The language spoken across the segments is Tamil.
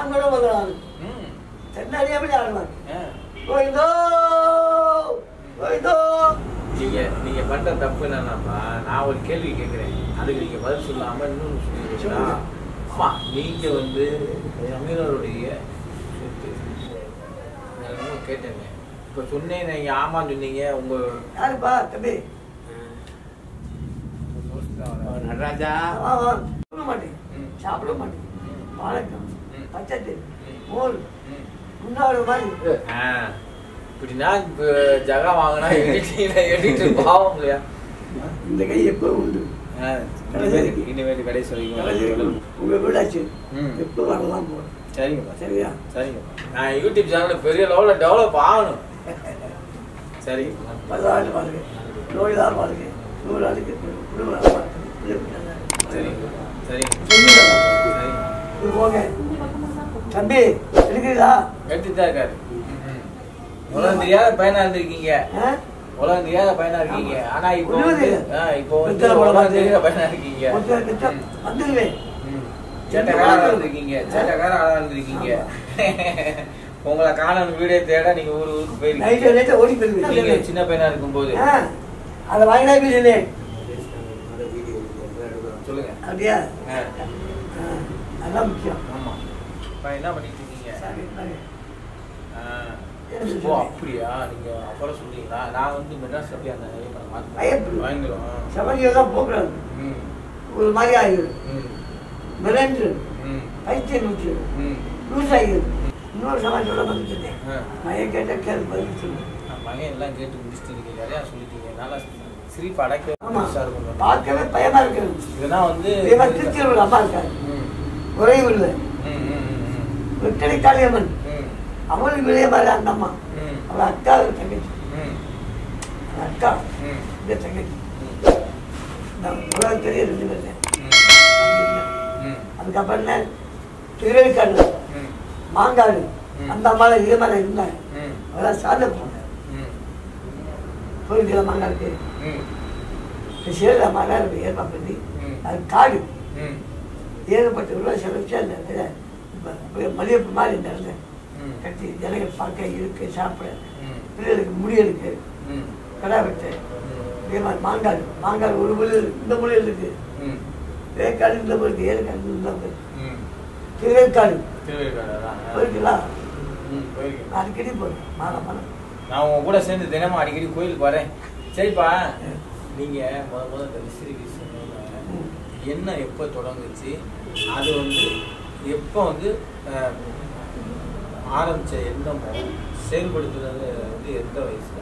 நான் கூட முதலாளி ம் தென்னாலியே எப்படி ஆடுவாங்க ஆ. கோவிந்தோ கோவிந்தோ நீங்க நீங்க பண்ற தப்பு என்னன்னாப்பா நான் ஒரு கேள்வி கேட்கிறேன் அதுக்கு நீங்க பதில் சொல்லாம இன்னொன்னு சொல்லுவீங்களா சொல்லுங்க. அம்மா நீங்க வந்து தமிழருடைய சொத்து நான் என்னமோ கேட்டேங்க இப்ப சொன்னேன் நீங்க ஆமான்னு சொன்னீங்க உங்க யாருப்பா தம்பி நடராஜா வா, வா. தூங்க மாட்டேன் ம். சாப்பிட மாட்டேன் ம். வாழைக்கம் ம். பச்சை ம். மோர் ம். முன்னாடி மாதிரி ஆ, இப்படின்னா இப்ப ஜகா வாங்கினா எடிட்டிங் எடிட்டர் பாவம் இல்லையா இந்த கை எப்போ உண்டு ஆ, இனிமேல் இனிமேல் கடைசி வரைக்கும் உங்க வீடாச்சு ம். எப்போ வரலாம் போறோம் சரிங்கப்பா சரியா சரிங்கப்பா நான் யூடியூப் சேனல் பெரிய லெவலில் டெவலப் ஆகணும் சரிங்க பதினாலு வாழ்க்கை நோய்தான் வாழ்க்கை நூறு ஆளுக்கு குடும்ப வாழ்க்கை. சரிங்க சரிங்க சொல்லிடுறேன். சரிங்க இது போங்க தம்பி இருக்குதா எடுத்துட்டு தான் இருக்காரு உலகம் தெரியாத பையனா இருந்திருக்கீங்க ஆ? உலகம் தெரியாத பையனா இருக்கீங்க ஆனா இப்போ வந்து உண்மையிலே. ஆ, இப்போ வந்து வெத்தலை போட உலகம் மாட்டேன். தெரியாத பையனா இருக்கீங்க ஒருத்தர் நிச்சயம் வந்துடுவேன் ம். சேட்டைக்காரா இருந்திருக்கீங்க சேட்டைக்காரா ஆளா இருந்திருக்கீங்க உங்களை காணும் வீடியோ தேட நீங்க ஊர் ஊருக்கு நைட்டு போயிருக்கீங்க நைட்டு ஓடி நீங்க போயிருவேன் சின்ன பையனா இருக்கும்போது ஆ, அதை வாங்கினா பேசுனேன் சொல்லுங்க அப்படியா ஆ, ஆ, அதான் முக்கியம் ஆமா இப்ப என்ன பண்ணிட்டு இருக்கீங்க சரி, சரி. ஆ. ஓ அப்படியா நீங்க அப்புறம் சொல்றீங்களா நான் வந்து மெட்ராஸ் அப்படியே அந்த பயப்படு. வாங்கிடுவோம் சமையல் தான் போக்குறாங்க ம் ஒரு மாதிரி ஆகிடும் ம் மிரண்டு ம் பைத்தியம் நூற்று ம் லூஸ் ஆகிடும் இன்னொரு சமையல் சொல்ல வந்துட்டேன் ஆ. மயம் கேட்ட கேள்வி பதில் சொல்லு நான் மகன் எல்லாம் கேட்டு முடிச்சுட்டு இருக்கீங்க நிறையா சொல்லிட்டீங்க நல்லா சிரிப்பு அடக்க ஆமா பெருசா இருக்கும் பார்க்கவே பயமா இருக்கிறது இதெல்லாம் வந்து இதே மாதிரி திருச்சியில் ஒரு அம்மா இருக்காரு ம் குறைவு இல்லை ம் ம் ம் வெட்டடி காளியம்மன் ம் அவளுக்கு வெளியே மாதிரி அந்த அம்மா ம் அவள் அக்கா ஒரு தங்கச்சி ம் அவள் அக்கா ம் இந்த தங்கச்சி ம் நான் உலகம் தெரிய ரெண்டு பேர் ம் அதுக்கப்புறம் என்ன திருவேற்காடு ம் மாங்காடு ம். அந்த அம்மாவை இதே மாதிரி இருந்தாங்க ம் அவெல்லாம் சார்ந்த போனாங்க ம் கோயிலுக்கு மாங்காடு ம் சேர அம்மா ஏற்பா பண்ணி ம். அது காடு ம் ஏகப்பட்ட ரூபாய் செலவிச்சு அந்த இடத்துல இப்ப மதியப்பு மாதிரி இந்த இடத்துல ம் கட்டி ஜனங்கள் பார்க்க இருக்க சாப்பிட ம் பிள்ளைகளுக்கு முடியலுக்கு ம் கடை வெட்டு இதே மாதிரி மாங்காடு மாங்காடு ஒரு மொழி இந்த மொழியில் இருக்கு ம் வேக்காடு இந்த மொழிக்கு ஏற்காடு இந்த மொழி ம் திருவேற்காடு திருவேற்காடு தான். போயிருக்கலாம் ம் போயிருக்கேன் அடிக்கடி போறேன் மாதம் மாதம் நான் உங்க கூட சேர்ந்து தினமும் அடிக்கடி கோயிலுக்கு வரேன் சரிப்பா நீங்க முத முத இந்த விசிறி வீசுனீங்க ம். என்ன எப்போ தொடங்குச்சு அது வந்து எப்போ வந்து அஹ், ஆரம்பிச்ச எண்ணமோ செயல்படுத்துறது வந்து எந்த வயசுல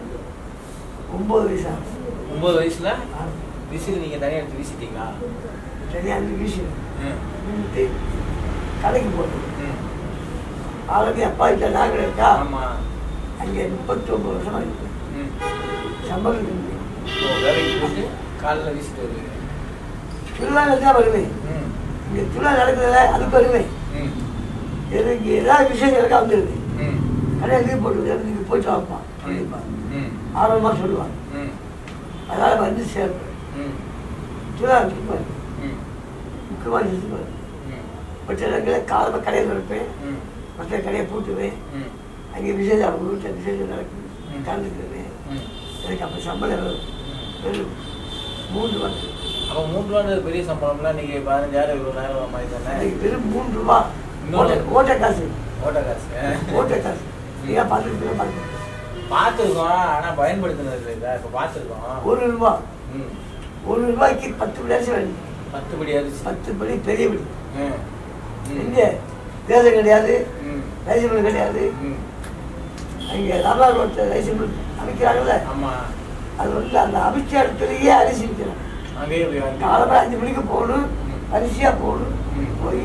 ஒன்பது வயசா ஒன்பது வயசுல விசிறி நீங்க தனியாக எடுத்து வீசிட்டீங்களா சரியா இருந்து வீசினேன் ம் நின்றுட்டு கடைக்கு போட்டேன் ம் ஆல்ரெடி அப்பா வீட்டில் நாங்கள் இருக்கா ஆமா அங்கே முப்பத்தி ஒன்பது வருஷமா இருக்கு ம் சம்பளம் இருக்கு ஓ, வேலைக்கு போயிட்டு காலைல வீசிட்டு வருவீங்க திருவிழா தான் வருவேன் ம் இங்கே திருவிழா நடக்குதுல்ல அதுக்கு வருவேன் ம் எனக்கு ஏதாவது விஷயம் எனக்கா வந்துருவேன் ம் கடையை லீவ் போட்டு எனக்கு போயிட்டு வாப்பா அப்படிப்பா ம் ஆர்வமாக சொல்லுவாங்க ம் அதனால் வந்து சேர்ப்பேன் ம் திருவிழா இருப்பார் ம் முக்கியமாக இருப்பார் ம் மற்ற இடங்களில் காலமாக கடையில் இருப்பேன் ம் மற்ற கடையை பூட்டுவேன் ம் அங்கே விசேஷம் அவங்க வீட்டில் விசேஷம் நடக்குது ம். கலந்துக்குவேன் ம் எனக்கு அப்போ சம்பளம் வரும். வெறும் மூன்று வந்து அப்போ மூன்று ரூபான்றது பெரிய சம்பளம்லாம் நீங்க பதினஞ்சாயிரம் இருபதாயிரம் மாதிரி தானே எனக்கு வெறும் மூன்று ரூபா இன்னொரு- ஓட்ட ஓட்ட காசு ஓட்ட காசு ஓட்ட காசு நீங்க பார்த்துருக்கீங்க பாருங்க பார்த்துருக்கோம் ஆனா பயன்படுத்தினது இல்லை இப்போ பார்த்துருக்கோம் ஒரு ரூபா ம் ஒரு ரூபாய்க்கு பத்து படி அரிசி வேணும் பத்து படி அரிசி பத்து படி பெரிய படி ம் ம். இங்கே தேசம் கிடையாது ம் ரைஸ் மில் கிடையாது ம் அங்கே ராமநாத ரோட்டில் ரைஸ் மில் அமைக்கிறாங்கல்ல ஆமா அது வந்து அந்த அபிச்ச இடத்துலயே அரிசி விற்கிறாங்க அங்கேயே போய் வாங்கி காலம்பரம் அஞ்சு மணிக்கு போகணும் ம். அரிசியாக போகணும் ம். போய்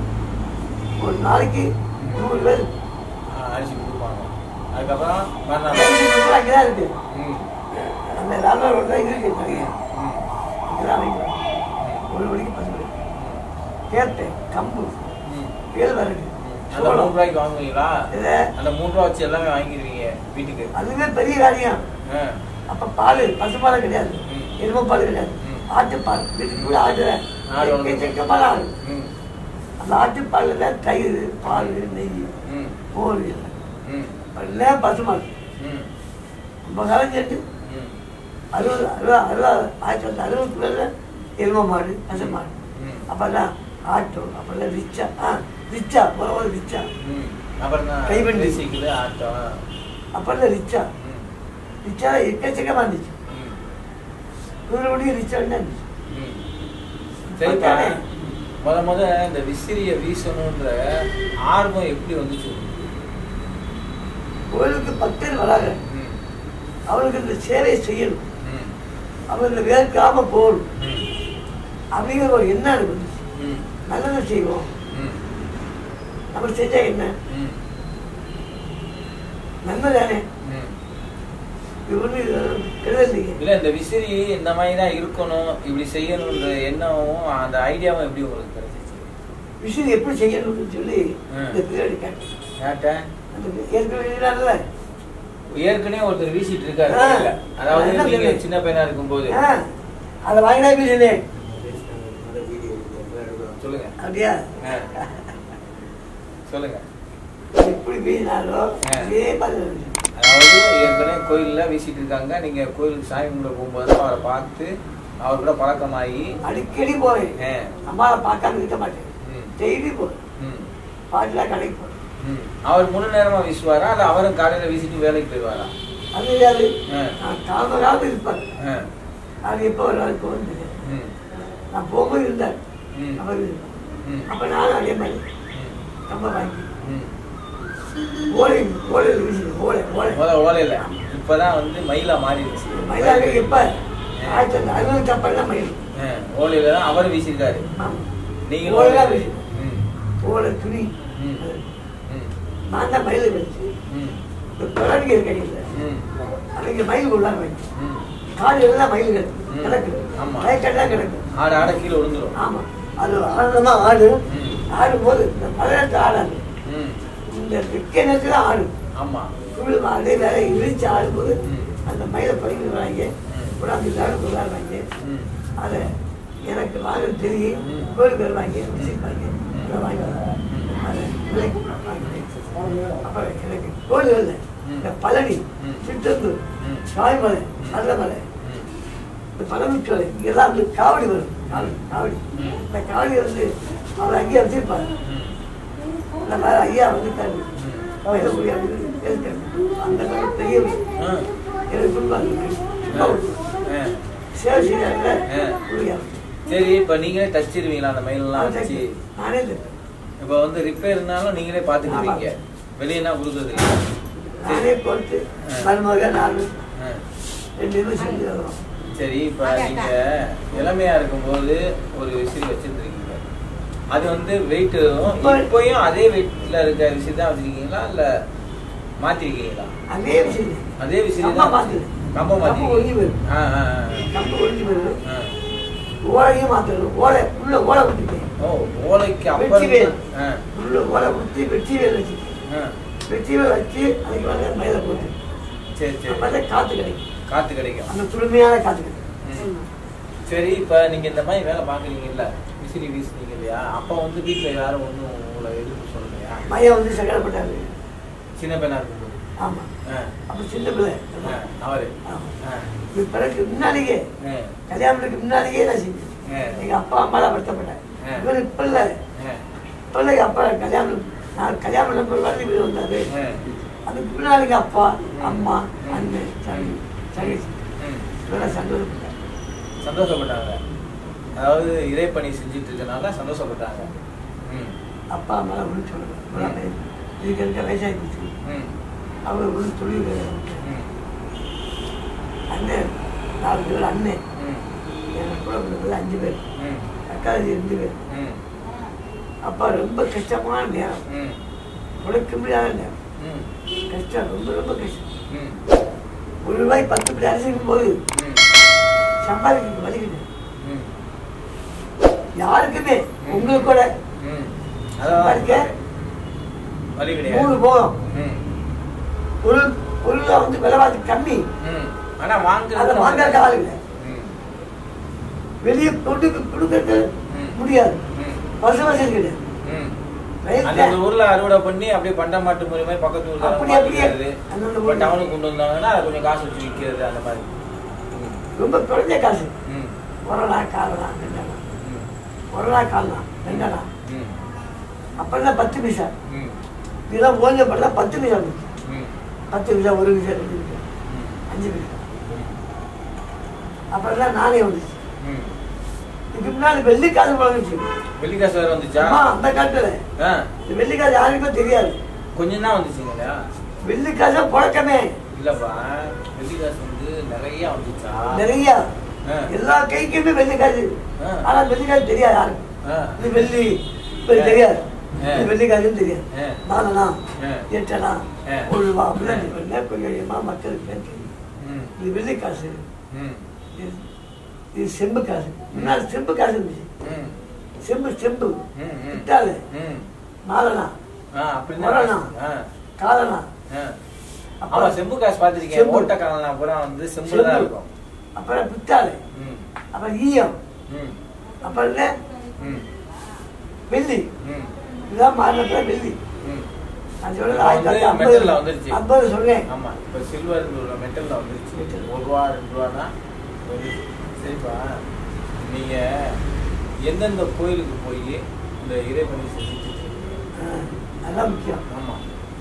ஒரு நாளைக்கு நூறு பேர் ஆ, அரிசி கொடுப்பாங்க அதுக்கப்புறம் மறுநாள் அரிசி கொடுக்குறது அங்கே தான் இருக்கு ம் அந்த ராமநாத ரோட்டில் இருக்கு நிறைய ம் அங்கே தான் வைக்கிறாங்க ஒரு மணிக்கு பத்து மணிக்கு கேட்டேன் கம்பு ம் கேழ்வரகு அந்த மூணு ரூபாய்க்கு வாங்குவீங்களா இது அந்த மூணு ரூபா வச்சு எல்லாமே வாங்கிடுவீங்க வீட்டுக்கு அதுவே பெரிய காரியம் ஆ. அப்ப பால் பசுப்பால் கிடையாது ம். எருமை பால் கிடையாது ம். ஆட்டுப்பால் வீட்டுக்கு கூட ஆடு ஆடு வளர்த்து. எக்கச்சக்கமான ஆடு ம் அந்த ஆட்டுப்பாலில் தான் தயிர் பால் நெய் ம் மோர் எல்லாம் ம் எல்லாம் பசுமாடு ம் ரொம்ப காலம் சேர்த்து ம் அறுபது அறுபது அறுபது ஆயிரத்தி தொள்ளாயிரத்தி அறுபதுக்குள்ள எரும மாடு பசு மாடு ம். அப்பெல்லாம் ஆட்டோ அப்பெல்லாம் ரிச்சா ஆ ரிச்சா முதல்ல ரிச்சா ம் அப்புறம் தான் கைவண்டி. சைக்கிள் ஆட்டோ அப்பெல்லாம் ரிச்சா ம் ரிச்சா எக்கச்சக்கமாக இருந்துச்சு ம் நூறு மணிக்கு ரிச்சா இருந்துச்சு ம். சரிப்பா முத முத இந்த விசிறிய வீசணுன்ற ஆர்வம் எப்படி வந்துச்சு கோயிலுக்கு பக்தர் வராங்க ம், அவருக்கு இந்த சேவை செய்யணும் ம், அவங்க வேர்க்காம போகணும் ம், அப்படிங்கிற ஒரு எண்ணம் எனக்கு வந்துச்சு ம், நல்லதை செய்வோம் ம், நம்ம செஞ்சா என்ன ம், நன்மை தானே ம். இது ஒன்று கெடுதல் இல்லையே இல்ல இந்த விசிறி இந்த மாதிரி தான் இருக்கணும் இப்படி செய்யணுன்ற எண்ணமும் அந்த ஐடியாவும் எப்படி உங்களுக்கு கிடைச்சிச்சு விஷயம் எப்படி செய்யணும்னு சொல்லி ம். இந்த பிரியாணி கேட்டேன் யார்கிட்ட அந்த ஏற்கனவே இருக்கிறான்ல ஏற்கனவே ஒருத்தர் வீசிட்டு இருக்காரு ஆ. இல்ல? அதாவது என்ன நீங்க சொல்லுங்க? சின்ன பையனா இருக்கும்போது ஆ அதை வாங்கினா பேசுனேன் சொல்லுங்க அப்படியா ஆ. சொல்லுங்க எப்படி பேசினாரோ ஆ. அதே மாதிரி அதாவது ஏற்கனவே கோயில்ல வீசிட்டு இருக்காங்க நீங்க கோயிலுக்கு சாமி கும்பிட போகும்போது தான் அவரை பார்த்து அவர் கூட பழக்கமாகி அடிக்கடி போவேன் ஆ, அம்மாவை பார்க்காம இருக்க மாட்டேன் ம், டெய்லி போவேன் ம், பாட்டிலாம் கடைக்கு போவேன் ம். அவர் முழு நேரமா வீசுவாரா இல்ல அவரும் காலையில வீசிட்டு வேலைக்கு போயிடுவாரா அது கிடையாது ஆ. நான் காலமாக இருப்பார் ஆ, அது எப்போ வருவாரு போகிறது ம், நான் போகும்போது இருந்தார் ம், அவர் ம், அப்போ நானும் அதே மாதிரி ம், ரொம்ப வாங்கி ம். ஓலை ஓலையில் வீசி ஓலை ஓலை முத ஓலையில இப்பதான் வந்து மயிலா மாறிடுச்சு மயிலாக எப்போ ஆயிரத்தி தொள்ளாயிரத்தி அறுபது சப்பல்லாம் மயில் ஆ, ஓலையில தான் அவர் வீசியிருக்காரு ஆமாம் நீங்களும் ஓலைலாம் வீசி ம், ஓலை துணி ம், ம், நான் தான் மயிலை வச்சு ம், இந்த குழந்தைங்க இருக்கையில் ம், அவங்க மயில் உள்ளார வைக்கும் ம். காடு எல்லாம் மயில் கிடக்கு ம். கிடக்கு ஆமா. வயக்காடுலாம் கிடக்கு ஆடு ஆட கீழே விழுந்துரும் ஆமாம் அது ஆனந்தமாக ஆடு ம். ஆடும்போது இந்த பதினெட்டு ஆடாது ம், இந்த விற்க நேரத்தில் ஆடு ஆமா புல் மாடு வேற இழுச்சு ஆடும்போது ம். அந்த மயிலை பறிக்கிறாங்க ம். கொண்டாந்து எல்லாரும் கொண்டாடுவாங்க ம், அதை எனக்கு வாங்க தெரியும் ம். கோயிலுக்கு வருவாங்க வச்சுருப்பாங்க அதை வாங்கி அதை விலைக்கு வாங்கிட்டு அப்புறம் எனக்கு கோயில்களில் ம். இந்த பழனி ம். சித்தத்தூர் ம். சாய்மலை நல்லமலை ம், இந்த பழமுச்சோலை இதெல்லாம் வந்து காவடி வரும் காவடி காவடி ம். இந்த காவடி வந்து அவர் அங்கேயே வச்சிருப்பாரு ம், இந்த மாதிரி ஐயா வந்துட்டாரு ம். வயது முடியாது இருக்காரு அந்த காலம் பெரியவர் ஆ, எனக்கு கொடுப்பாங்க ஆ, ஆ. சேவை செய்யறாங்க ஆ. முடியாது சரி இப்ப நீங்களே தச்சிருவீங்களா அந்த மயிலெல்லாம் வச்சு நானே தைப்பேன். இப்ப வந்து ரிப்பேர்னாலும் நீங்களே பாத்துக்குவீங்க வெளியனா கொடுக்குறது இல்ல நானே போட்டு மருமக நான் ஆ. ரெண்டு பேரும் செஞ்சு வரோம் சரி இப்ப நீங்க இளமையா இருக்கும்போது ஒரு விசிறி வச்சிருந்தீங்க அது வந்து வெயிட் இப்பயும் அதே வெயிட்ல இருக்க விசிறி தான் வச்சிருக்கீங்களா இல்ல மாத்திருக்கீங்களா அதே விஷயம் அதே விசிறி கம்பம் தான் மாத்துது. கம்பம் கம்பம் ஒழுங்கி மாத்தி போயிடும். ஆ ஆ கம்பு ஒழிஞ்சு போயிடும் ஆ. ஓலையும் மாத்தணும் ஓலை உள்ள ஓலை விட்டுட்டேன் ஓ ஓலைக்கு வெற்றி அப்புறம் வேல். ஆ உள்ள ஓலை விட்டு வெற்றி வேல் வச்சுட்டேன் ஆ. வெற்றி வேல் வச்சு அதுக்கு வந்து மயில போட்டு சரி சரி அப்பதான் காத்து கிடைக்கும் காத்து கிடைக்கும் அந்த துளுமையான காத்து கிடைக்கும் ம். சரி இப்ப நீங்க இந்த மாதிரி வேலை பாக்குறீங்கல்ல விசிறி வீசுனீங்க இல்லையா அப்ப வந்து வீட்டுல யாரும் ஒண்ணும் உங்களை எதிர்ப்பு சொல்லலையா மையம் வந்து சங்கடப்பட்டாரு சின்ன பையனா இருக்கும்போது ஆமா ஆ, அப்ப சின்ன பிள்ளை ஆ, அவரு ஆமா. ஆ, இது பிறகு முன்னாடியே ஆ, கல்யாணத்துக்கு முன்னாடியே நான் செஞ்சேன் ஆ, எங்க அப்பா அம்மா தான் வருத்தப்பட்டேன் ஆ. இவர் இப்ப இல்ல ஆ, இப்ப இல்லை எங்க அப்பா கல்யாணம் நான் கல்யாணம் பண்ண பிறகு இவர் வந்தாரு ஆ, அதுக்கு முன்னாடி எங்க அப்பா அம்மா அண்ணன் தம்பி தங்கச்சி ம். இவரெல்லாம் சந்தோஷப்பட்டாங்க சந்தோஷப்பட்டாங்க அதாவது இறைப்பணி செஞ்சுட்டு இருக்கனால சந்தோஷப்பட்டாங்க ம், அப்பா அம்மா ஒன்று சொல்லுவாங்க இதுக்கு இருக்க வயசாகி போச்சு ம், அவர் ஒன்று தொழில் ம், அண்ணன் நாலு பேர் அண்ணன் ம், எனக்கு கூட பிறந்தது அஞ்சு பேர் ம், அக்காதி ரெண்டு பேர் ம், அப்பா ரொம்ப கஷ்டமான நேரம் ம், உழைக்க முடியாத நேரம் ம், கஷ்டம் ரொம்ப ரொம்ப கஷ்டம் ம், ஒரு ரூபாய் பத்து படி அரிசிக்கும் போது ம், சம்பாதிக்க வலிக்குது ம், யாருக்குமே உங்களுக்கு கூட ம். அதான் பாருங்க. வலி நூறு கிடையாது போகும் ம், பொருள் பொருள் வந்து விலைவாசி கம்மி ம். ஆனா அதை வாங்குறது வாங்குறதுக்கு ஆள் இல்லை ம், வெளியே கொண்டு கொடுக்கறது ம். முடியாது ம், பசு வசதி கிடையாது ம். வயல்ல அந்தந்த ஊர்ல அறுவடை பண்ணி அப்படியே பண்டமாட்டு மூலியமா பக்கத்து ஊர்ல அப்படி அப்படியே மாத்திக்கிறது அந்தந்த இப்போ ஊர்ல. டவுனுக்கு கொண்டு வந்தாங்கன்னா அதை கொஞ்சம் காசு வச்சு விற்கிறது அந்த மாதிரி ம். ரொம்ப குறைஞ்ச காசு ம். கொரோனா காலலாம் ரெண்டனா ம். கொரோனா காலலாம் ரெண்டனா ம். அப்பெல்லாம் பத்து பைசா ம். இதெல்லாம் ஓஞ்ச படல பத்து பைசா இருந்துச்சு ம். பத்து பைசா ஒரு பைசா ரெண்டு பைசா ம். அஞ்சு பைசா அப்புறம் தான் நாணயம் வந்துச்சு ம். இதுக்கு முன்னாடி வெள்ளிக்காசு பழகுச்சு வெள்ளிக்காசு வேற வந்துச்சா அம்மா அந்த காலத்துல ஆ. இந்த வெள்ளிக்காசு யாருக்குமே தெரியாது கொஞ்சம் தான் வந்துச்சுங்களா வெள்ளிக்காசு புழக்கமே இல்லப்பா வெள்ளிக்காசு வந்து நிறைய வந்துச்சா நிறைய ஆ. எல்லா கைக்குமே வெள்ளிக்காசு ஆ. ஆனா வெள்ளிக்காசு தெரியாது யாருக்கும் ஆ. இது வெள்ளி இது தெரியாது ஆ. இது வெள்ளிக்காசுன்னு தெரியாது ஆ. நாலனா ஆ. எட்டனா ஆ. ஒரு ரூபா அப்படிலாம் கொஞ்சம் கொஞ்சமா மக்களுக்கு தெரியும் ம். இது வெள்ளிக்காசு ம். இது- இது செம்பு காசு முன்னாடி செம்பு காசு இருந்துச்சு ம். செம்பு செம்பு ம். ம். பித்தாளு ம். நாலனா ஆ, அப்படின்னா கொரோனா. ஆ. காலனா ஆ. ஆமா அப்புறம் செம்பு காசு பார்த்திருக்கேன் செம்பு. ஓட்ட காலம் பூரா வந்து செம்புல தான் செம்பு. இருக்கும் அப்புறம் பித்தாளு ம். அப்புறம் ஈயம் ம். அப்புறம் என்ன ம். வெள்ளி ம். இதெல்லாம் மாறினப்ப வெள்ளி ம். நான் சொல்றது இப்ப ஆயிரத்தி வந்து தொள்ளாயிரத்தி மெட்டல்ல ஐம்பது வந்துருச்சு. ஐம்பது சொன்னேன் ஆமா இப்ப சில்வர் மெட்டல்ல வந்துருச்சு Metal. ஒரு ரூபா ரெண்டு ரூபானா ஒரு சரிப்பா நீங்க எந்தெந்த கோயிலுக்கு போய் இந்த இறைவனை செஞ்சுட்டு இருக்கீங்க? ஆ, அதான் முக்கியம் ஆமா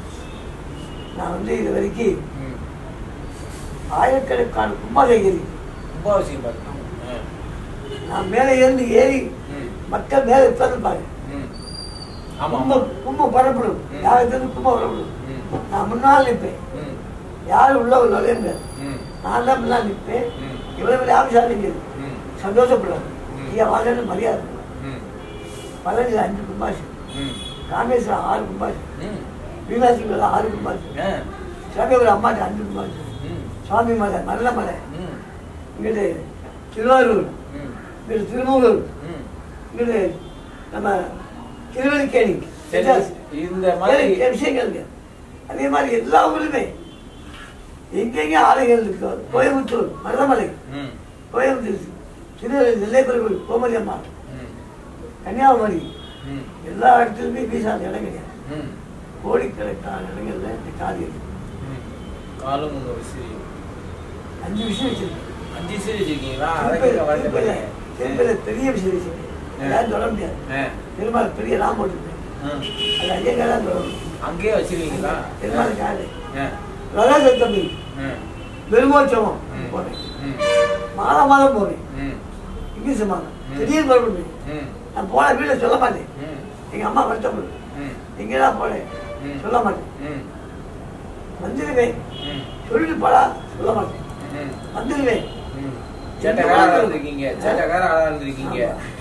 நான் வந்து இது வரைக்கும் ம். ஆயிரக்கணக்கான கும்பாசகிரி கும்பாபிஷேகம் பார்க்கணும் ஆ. நான் மேலே இருந்து ஏறி ம். மக்கள் மேலே உட்கார்ந்துப்பாங்க ம். ஆமா ஆமா கும்பம் கும்பம் பரப்படும் ம். யாருக்கு கும்பம் பரப்படும் ம். நான் முன்னால் நிற்பேன் ம். யாரும் உள்ள ஒரு நுழைய முடியாது ம். நான் தான் முன்னால் நிற்பேன் ம். இவ்வளவு பெரிய ஆஃபீஸாக நிற்கிறது ம். சந்தோஷப்படுவாங்க ம். ஐயா வாங்கன்னு மரியாதை ம். பழனி அஞ்சு கும்பாசம் ம். ராமேஸ்வரம் ஆறு கும்பாசம் ம். மீனாட்சிபுரம் ஆறு கும்பாசம் ஆ. சமயபுரம் அம்மாட்ட அஞ்சு கும்பாசம் ம். சுவாமி மலை மரணமலை ம். இங்கிட்டு திருவாரூர் ம். இங்கிட்டு திருமூலூர் ம். இங்கிட்டு நம்ம திருவள்ளிக்கேணி சரி, இந்த மாதிரி ஏழு விஷயங்கள் இருக்கு. அதே மாதிரி எல்லா ஊருமே எங்கெங்க ஆலைகள் இருக்கோ கோயம்புத்தூர் மருதமலை ம். கோயம்புத்தூர் திருநெல்வேலி நெல்லைப்பெருங்குள் கோமதி அம்மா ம். கன்னியாகுமரி ம். எல்லா இடத்துலையுமே வீசாத இடம் கிடையாது ம். கோடிக்கணக்கான இடங்கள்ல இந்த காதி இருக்கு ம். காலும் உங்க விசிறி அஞ்சு விஷயம் வச்சிருக்கேன் அஞ்சு விசிறி வச்சிருக்கீங்களா அதை கேட்க திருப்பதியில- வரல திருப்பதியில- திருப்பதியில பெரிய விஷயம் வச்சிருக்கேன் யாரும் சொல்ல முடியாது ஆ. பெருமாள் பெரிய ராம் போட்டுருக்கேன் ம். அது ஐயங்க தான் சொல்லணும் அங்கேயே வச்சிருக்கீங்களா பெருமாள் காடு ஆ. ரகசத்தமி ம். பெருமோற்சவம் ம். போனேன் ம். மாதம் மாதம் போவேன் ம். இங்கிலீஷ் மாதம் ம். திடீர்னு புறப்படுவேன் ம். நான் போன வீட்டில் சொல்ல மாட்டேன் ம். எங்க அம்மா வருத்தப்படும் ம். எங்கே தான் போனேன் ம். சொல்ல மாட்டேன் ம். வந்துடுவேன் ம். சொல்லிட்டு போடா சொல்ல மாட்டேன் ம். வந்துடுவேன் ம். சேட்டைக்கார ஆளா இருந்திருக்கீங்க சேட்டைக்கார ஆளா இருந்திருக்கீங்க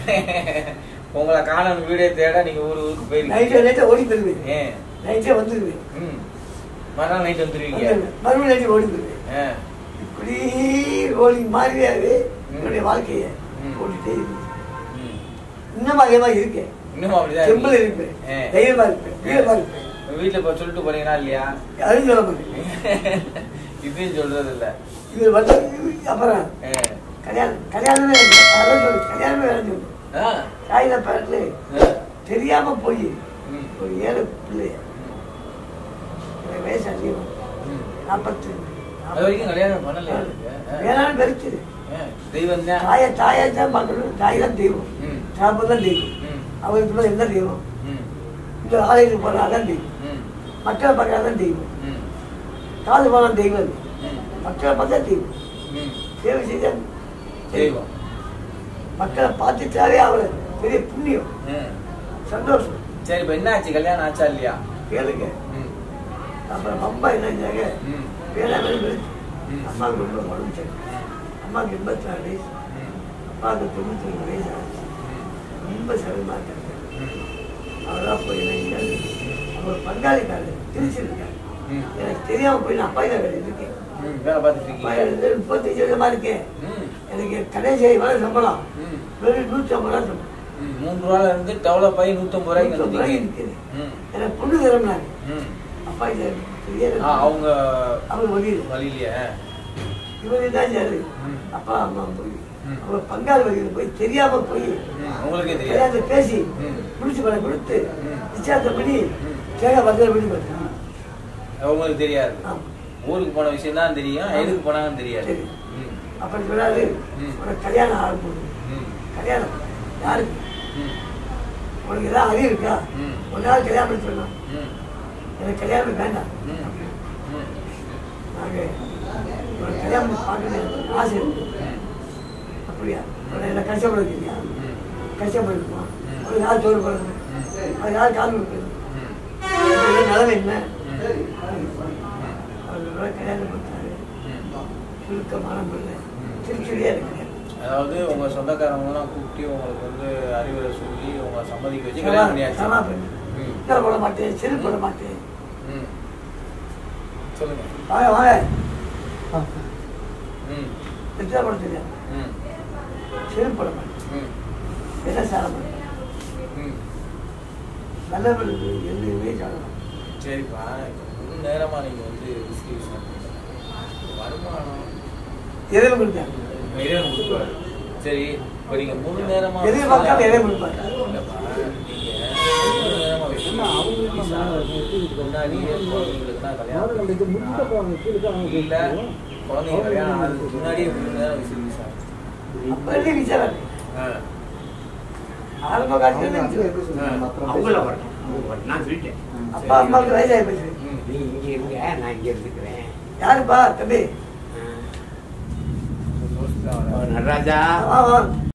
உங்களை காணும் வீடே தேட நீங்க ஊர் ஊருக்கு நைட்டு போயிருக்கீங்க நைட்டை ஓடி போயிருவேன் ஏன் நைட்டே வந்துடுவேன் ம் மறுநாள் நைட் வந்துருவீங்க வந்துடுவேன். மறுபடியும் நைட்டு ஓடி போயிருவேன் ஆ. இப்படி ஓடி மாறியாவே என்னுடைய வாழ்க்கையை ம். ஓடிட்டே இருந்துச்சு ம். இன்னும் அதே மாதிரி இருக்கேன் இன்னும் அப்படிதான் செம்பிள் இருக்கீங்க. இருப்பேன் ஆ. தைரியமா இருப்பேன் வீரமா இருப்பேன் வீட்டுல இப்ப சொல்லிட்டு போறீங்களா இல்லையா அதுவும் சொல்ல மாட்டேன் இப்பயும் சொல்றது இல்ல இது வந்து அப்புறம் ஆ. கல்யாணம் கல்யாணமே இல்லை. அதான் சொல்லு கல்யாணமே வேலை சொல்லு ஆ. தாயில பிறகு ஆ. தெரியாம போய் ம். ஒரு ஏழு பிள்ளைய எனக்கு வயசு அதிகம் ம். நாற்பத்தி அது வரைக்கும் கல்யாணம் பண்ணலையா நீங்க? ஆ. வேளாண் பெருக்குது ஆ. தெய்வம் தான் தாயை தாயை தான் பார்க்கணும் தாய் தான் தெய்வம் ம். சாப்பம் தான் தெய்வம் ம். அவருக்கு மேல என்ன தெய்வம் ம். இந்த ஆலயத்துக்கு போறா தான் தெய்வம் ம். மக்களை பார்க்கறா தான் தெய்வம் ம். காது போனா தெய்வம் இல்லை. ம். மக்களை பார்த்தா தெய்வம் ம். சேவை செய்தா தெய்வம் மக்களை பார்த்துட்டாலே அவளை பெரிய புண்ணியம் ம். சந்தோஷம் சரி இப்ப என்ன ஆச்சு கல்யாணம் ஆச்சா இல்லையா கேளுங்க ம். அப்புறம் அம்மா என்ன செஞ்சாங்க ம். வேளாண் வெறுத்து ம். அம்மாவுக்கு ரொம்ப உடம்பு சரி அம்மாவுக்கு எண்பத்தி நாலு வயசு ம். அப்பாவுக்கு தொண்ணூத்தி ரெண்டு வயசு ஆச்சு ரொம்ப சிரமமா இருக்காங்க ம். அவராக போய் என்ன செஞ்சாரு அவர் பங்காளிக்காரர் திருச்சி இருக்காரு ம். எனக்கு தெரியாம போய் நான் அப்பா வேலை இருக்கேன் ம். வேலை பார்த்துட்டு அப்பா இருக்கீங்க இருந்து முப்பத்தஞ்சு வருஷமா இருக்கேன் ம். எனக்கு கடைசி வேலை சம்பளம் ம். வெறும் நூற்றி ஐம்பது ரூபா சம்பளம் ம். மூன்று ரூபால இருந்து டெவலப் ஆகி நூத்தம்பது ரூபாய்க்கு நூற்றம்பது ரூபாய்க்கு வந்துட்டீங்க இருக்குது ம். எனக்கு பொண்ணு தரம்னாங்க ம். அப்பா இது பெரிய ஆ, அவங்க அவங்க வழியில் வழியிலேயே இவர் என்ன செய்யாரு ம். அப்பா அம்மா போய் ம். அவங்க பங்காளி வகையில் போய் தெரியாம போய் ம், உங்களுக்கே தெரியாது கல்யாணத்தை பேசி ம். முடிச்சு பணம் கொடுத்து ம். நிச்சயத்தை பண்ணி ம். கேட்க பத்திரம் பண்ணி பார்த்தேன் உங்களுக்கு தெரியாது ஆமா. ஊருக்கு போன விஷயம் தான் தெரியும் எதுக்கு போனாங்கன்னு தெரியாது சரி. ம், அப்படி சொன்னாரு ம். உனக்கு கல்யாணம் ஆகும் ம், கல்யாணம் யாருக்கு ம், உனக்கு ஏதாவது அறிவு இருக்கா ம். ஒரு நாள் கல்யாணம் பண்ணி சொல்லலாம் ம், எனக்கு கல்யாணம் வேண்டாம் ம், ம், நாங்க உனக்கு கல்யாணம் பண்ணி பார்க்கணும் எனக்கு ஆசை இருக்கு ம், அப்படியா உன்னை என்ன கஷ்டப்படுத்தியா ம், கஷ்டப்படுத்துமா ம். ஒரு யார் சோறு போடணும் ம். அது யார் கால் கொடுக்கணும் ம், உன்னுடைய நிலைமை என்ன ம். அவர் கல்யாணம் பண்ணாரு ம். சுருக்கமான பிள்ளை ம். திருச்சிடியா இருக்கிறேன் அதாவது உங்க சொந்தக்காரவங்கலாம் கூப்பிட்டு உங்களுக்கு வந்து அறிவுரை சொல்லி உங்களை சம்மதிக்க வச்சு கல்யாணம் பண்ணியாச்சு சமா பண்ணி ம். இத்தனை போட மாட்டேன் செரு போட மாட்டேன் ம். சொல்லுங்க வாங்க வாங்க ம் எத்தனை போட தெரியாது ம் செரு போட மாட்டேன் ம் என்ன சார மாட்டேன் ம் நல்லவர்களுக்கு எதுவுமே சாப்பிடலாம் சரிப்பா ஒரு நேரமா நீங்க வந்து விஸ்கி சாப்பிட்டீங்க. வருமானம் எதையும் கொடுத்தாங்க இறைவன் கொடுப்பாரு சரி இப்போ நீங்க மூணு நேரமா எதையும் பார்க்காம இறைவன் கொடுப்பாரு. இல்லப்பா, நீங்க மூணு நேரமா விஸ்கி சாப்பிட்டு முன்னாடியே குழந்தைங்களுக்குலாம் கல்யாணம் இல்ல குழந்தைங்க கல்யாணம் ஆனதுக்கு முன்னாடியே மூணு நேரம் விசில் சாப்பிட்டு அப்படி விசாரம் ஆ ஆரம்ப காலத்துல அவங்கள வரணும் அவங்க வரணும். நான் சொல்லிட்டேன் அப்பா அம்மாவுக்கு வயசாகி போச்சு ம் நீ இங்க இருங்க நான் இங்க இருந்துக்கிறேன் யாருப்பா தம்பி தோஸ்து தான் வராது. நடராஜா வா வா